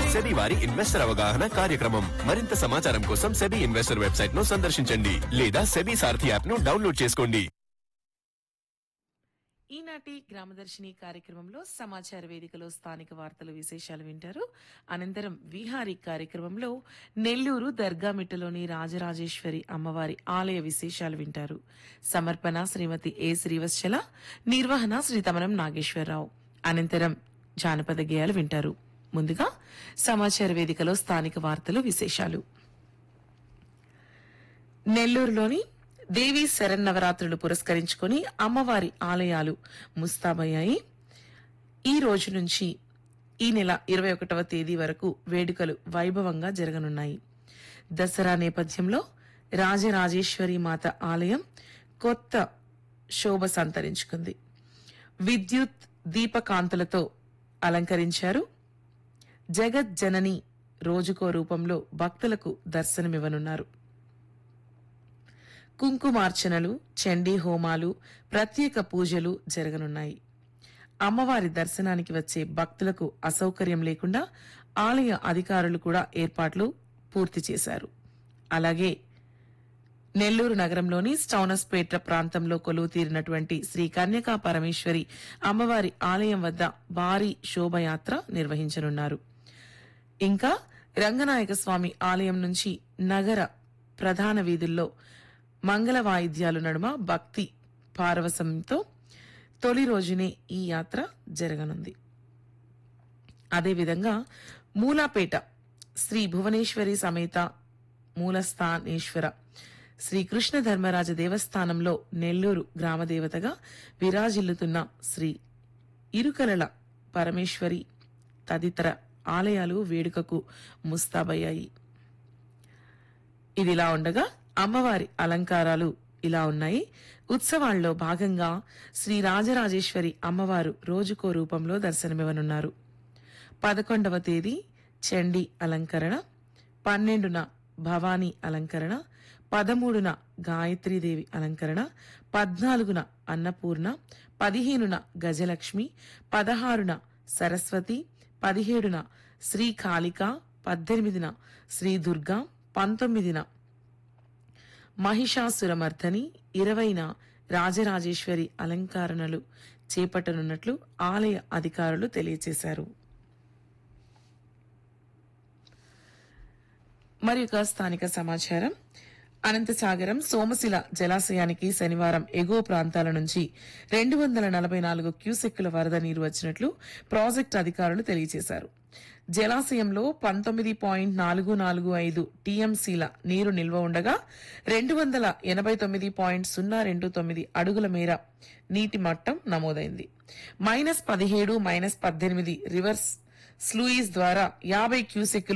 SEBI వారి investor అవగాహన కార్యక్రమం మరింత సమాచారం కోసం సెబీ ఇన్వెస్టర్ వెబ్సైట్ ను సందర్శించండి లేదా సెబీ సారథి యాప్ ను డౌన్లోడ్ చేసుకోండి ఈనాటి గ్రామదర్శిని కార్యక్రమంలో సమాచార వేదికలో స్థానిక వార్తలు విశేషాలు వింటారు అనంతరం విహారీ కార్యక్రమంలో నెల్లూరు దర్గామిట్టలోని రాజరాజేశ్వరి అమ్మవారి ఆలయ విశేషాలు వింటారు సమర్పణ శ్రీమతి ఏ శ్రీవత్సల నిర్వహణ శ్రీ తమనం నాగేశ్వరరావు అనంతరం జానపద గేయాలు వింటారు ముందుగా సమాచార వేదికలో స్థానిక వార్తలు విశేషాలు నెల్లూరులోని దేవీ శరన్నవరాత్రులు పురస్కరించుకొని అమ్మవారి ఆలయాలు ముస్తాబయ్యాయి ఈ రోజు నుంచి ఈ నెల ఇరవై ఒకటవ తేదీ వరకు వేడుకలు వైభవంగా జరగనున్నాయి దసరా నేపథ్యంలో రాజరాజేశ్వరి మాత ఆలయం కొత్త శోభ సంతరించుకుంది విద్యుత్ దీపకాంతులతో అలంకరించారు జగజ్జనని రోజుకో రూపంలో భక్తులకు దర్శనమివ్వనున్నారు కుంకుమార్చనలు చండీ హోమాలు ప్రత్యేక పూజలు జరగనున్నాయి అమ్మవారి దర్శనానికి వచ్చే భక్తులకు అసౌకర్యం లేకుండా ఆలయ అధికారులు కూడా ఏర్పాట్లు పూర్తి చేశారు అలాగే నెల్లూరు నగరంలోని స్టౌనస్పేట ప్రాంతంలో కొలువు తీరినటువంటి శ్రీ కన్యకా పరమేశ్వరి అమ్మవారి ఆలయం వద్ద భారీ శోభయాత్ర నిర్వహించనున్నారు ఇంకా రంగనాయక స్వామి ఆలయం నుంచి నగర ప్రధాన వీధుల్లో మంగళ వాయిద్యాలు నడుమ భక్తి పారవశంతో తొలి రోజునే ఈ యాత్ర జరగనుంది అదేవిధంగా మూలాపేట శ్రీ భువనేశ్వరి సమేత మూలస్థానేశ్వర శ్రీ కృష్ణ ధర్మరాజ దేవస్థానంలో నెల్లూరు గ్రామదేవతగా విరాజిల్లుతున్న శ్రీ ఇరుకలల పరమేశ్వరి తదితర ఆలయాలు వేడుకకు ముస్తాబయ్యాయి ఇదిలా ఉండగా అమ్మవారి అలంకారాలు ఇలా ఉన్నాయి ఉత్సవాల్లో భాగంగా శ్రీ రాజరాజేశ్వరి అమ్మవారు రోజుకో రూపంలో దర్శనమివ్వనున్నారు పదకొండవ తేదీ చండీ అలంకరణ పన్నెండున భవానీ అలంకరణ పదమూడున గాయత్రీదేవి అలంకరణ పద్నాలుగున అన్నపూర్ణ పదిహేనున గజలక్ష్మి పదహారున సరస్వతి పదిహేడున శ్రీ కాళిక పద్దెనిమిదిన శ్రీ దుర్గా పంతొమ్మిదిన మహిషాసురమర్ధని ఇరవైన రాజరాజేశ్వరి అలంకరణలు చేపట్టనున్నట్లు ఆలయ అధికారులు తెలియజేశారు మరి ఒక స్థానిక సమాచారం అనంతసాగరం సోమశిల జలాశయానికి శనివారం ఎగువ ప్రాంతాల నుంచి రెండు వందల నలభై నాలుగు క్యూసెక్కుల వరద నీరు వచ్చినట్లు ప్రాజెక్టు అధికారులు తెలియజేశారు జలాశయంలో పంతొమ్మిది పాయింట్ నాలుగు నాలుగు ఐదు టీఎంసీల నీరు నిల్వ ఉండగా రెండు వందల ఎనభై తొమ్మిది పాయింట్ సున్నా రెండు తొమ్మిది అడుగుల మేర నీటి మట్టం నమోదైంది మైనస్ పదిహేడు మైనస్ పద్దెనిమిది రివర్స్ స్లూయిస్ ద్వారా యాభై క్యూసెక్కులు